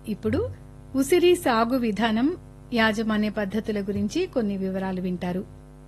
ఇప్పుడు ఉసిరి సాగు విధానం యాజమాన్య పద్ధతుల గురించి కొన్ని వివరాలు వింటారు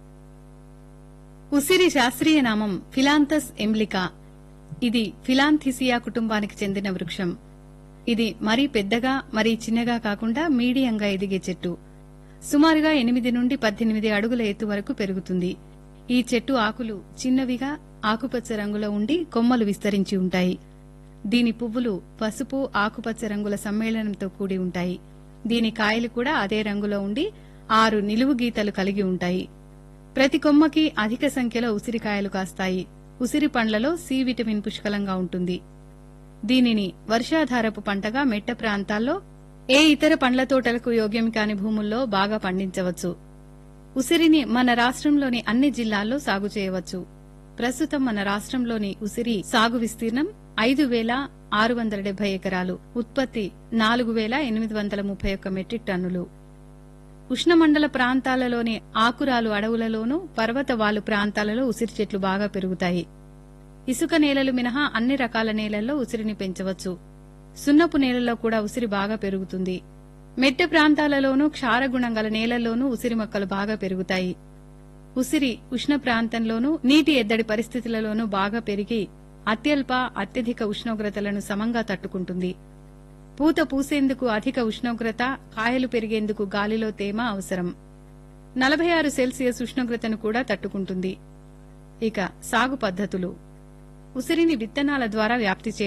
ఉసిరి శాస్త్రీయ నామం ఫిలాంతస్ ఎంబ్లికా ఇది ఫిలాంథిసియా కుటుంబానికి చెందిన వృక్షం ఇది మరీ పెద్దగా మరీ చిన్నగా కాకుండా మీడియంగా ఎదిగే చెట్టు సుమారుగా ఎనిమిది నుండి పద్దెనిమిది అడుగుల ఎత్తు వరకు పెరుగుతుంది ఈ చెట్టు ఆకులు చిన్నవిగా ఆకుపచ్చ రంగులో ఉండి కొమ్మలు విస్తరించి ఉంటాయి దీని పువ్వులు పసుపు ఆకుపచ్చ రంగుల సమ్మేళనంతో కూడి ఉంటాయి దీని కాయలు కూడా అదే రంగులో ఉండి ఆరు నిలువు గీతలు కలిగి ఉంటాయి ప్రతి కొమ్మకి అధిక సంఖ్యలో ఉసిరికాయలు కాస్తాయి ఉసిరి పండ్లలో సి విటమిన్ పుష్కలంగా ఉంటుంది దీనిని వర్షాధారపు పంటగా మెట్ట ప్రాంతాల్లో ఏ ఇతర పండ్ల తోటలకు యోగ్యం కాని భూముల్లో బాగా పండించవచ్చు ఉసిరిని మన రాష్ట్రంలోని అన్ని జిల్లాల్లో సాగు చేయవచ్చు ప్రస్తుతం మన రాష్ట్రంలోని ఉసిరి సాగు విస్తీర్ణం ఐదు వేల ఆరు వందల డెబ్బై ఎకరాలు ఉత్పత్తి నాలుగు వేల ఎనిమిది వందల ముప్పై ఒక్క మెట్రిక్ టన్నులు ఉష్ణమండల ప్రాంతాలలోని ఆకురాలు అడవులలోనూ పర్వతవాలు ప్రాంతాలలో ఉసిరి చెట్లు బాగా పెరుగుతాయి ఇసుక నేలలు మినహా అన్ని రకాల నేలల్లో ఉసిరిని పెంచవచ్చు సున్నపు నేలల్లో కూడా ఉసిరి బాగా పెరుగుతుంది మెట్ట ప్రాంతాలలోనూ క్షారగుణం గల నేలల్లోనూ ఉసిరి మొక్కలు బాగా పెరుగుతాయి ఉసిరి ఉష్ణ ప్రాంతంలోనూ నీటి ఎద్దడి పరిస్థితులలోనూ బాగా పెరిగి అత్యల్ప అత్యధిక ఉష్ణోగ్రతలను సమంగా తట్టుకుంటుంది పూత పూసేందుకు అధిక ఉష్ణోగ్రత కాయలు పెరిగేందుకు గాలిలో తేమ అవసరం నలభై ఆరు సెల్సియస్ ఉష్ణోగ్రతను కూడా తట్టుకుంటుంది ఇక సాగు పద్ధతులు ఉసిరిని విత్తనాల ద్వారా వ్యాప్తి చేయవచ్చు